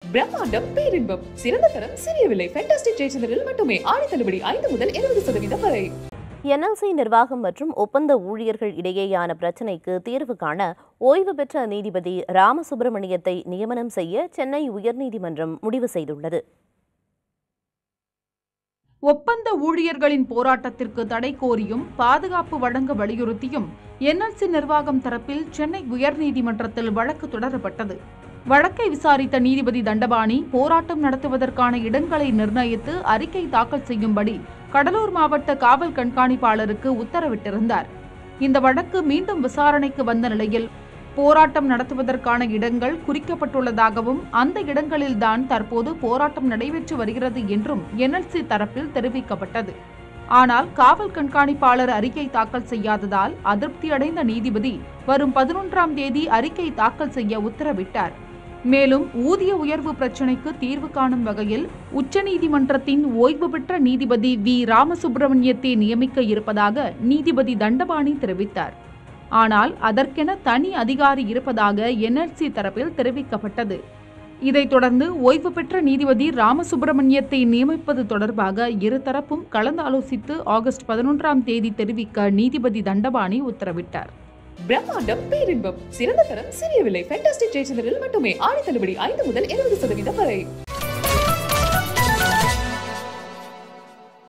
பிரம்மாண்டம் பேரின்பம் சிறந்த தரம் சிறிய விலை ஃபேண்டாஸ்டிக் ஜெயச்சந்திரில் மட்டுமே ஆடி தள்ளுபடி ஐந்து முதல் இருபது சதவீதம் வரை என்எல்சி நிர்வாகம் மற்றும் ஒப்பந்த ஊழியர்கள் இடையேயான பிரச்சினைக்கு தீர்வு காண ஓய்வு பெற்ற நீதிபதி ராமசுப்பிரமணியத்தை நியமனம் செய்ய சென்னை உயர்நீதிமன்றம் முடிவு செய்துள்ளது ஒப்பந்த ஊழியர்களின் போராட்டத்திற்கு தடை கோரியும் பாதுகாப்பு வழங்க வலியுறுத்தியும் என்எல்சி நிர்வாகம் தரப்பில் சென்னை உயர்நீதிமன்றத்தில் வழக்கு தொடரப்பட்டது வழக்கை விசாரித்த நீதிபதி தண்டபாணி போராட்டம் நடத்துவதற்கான இடங்களை நிர்ணயித்து அறிக்கை தாக்கல் செய்யும்படி கடலூர் மாவட்ட காவல் கண்காணிப்பாளருக்கு உத்தரவிட்டிருந்தார் இந்த வழக்கு மீண்டும் விசாரணைக்கு வந்த நிலையில் போராட்டம் நடத்துவதற்கான இடங்கள் குறிக்கப்பட்டுள்ளதாகவும் அந்த இடங்களில்தான் தற்போது போராட்டம் நடைபெற்று வருகிறது என்றும் என்எல்சி தரப்பில் தெரிவிக்கப்பட்டது ஆனால் காவல் கண்காணிப்பாளர் அறிக்கை தாக்கல் செய்யாததால் அதிருப்தியடைந்த நீதிபதி வரும் பதினொன்றாம் தேதி அறிக்கை தாக்கல் செய்ய உத்தரவிட்டார் மேலும் ஊதிய உயர்வு பிரச்சினைக்கு தீர்வு காணும் வகையில் உச்சநீதிமன்றத்தின் ஓய்வு பெற்ற நீதிபதி வி ராமசுப்பிரமணியத்தை நியமிக்க இருப்பதாக நீதிபதி தண்டபாணி தெரிவித்தார் ஆனால் அதற்கென தனி அதிகாரி இருப்பதாக என்எல்சி தரப்பில் தெரிவிக்கப்பட்டது இதைத் தொடர்ந்து ஓய்வு பெற்ற நீதிபதி ராமசுப்பிரமணியத்தை நியமிப்பது தொடர்பாக இருதரப்பும் கலந்தாலோசித்து ஆகஸ்ட் பதினொன்றாம் தேதி தெரிவிக்க நீதிபதி தண்டபாணி உத்தரவிட்டார் பிரம்மாண்டம் பேரின்பம் சிறந்த தரம் சிறிய விலை ஃபேண்டாஸ்டிக் ஜெயச்சந்திரில் மட்டுமே ஆடி தள்ளுபடி ஐந்து முதல் இருபது சதவீதம் வரை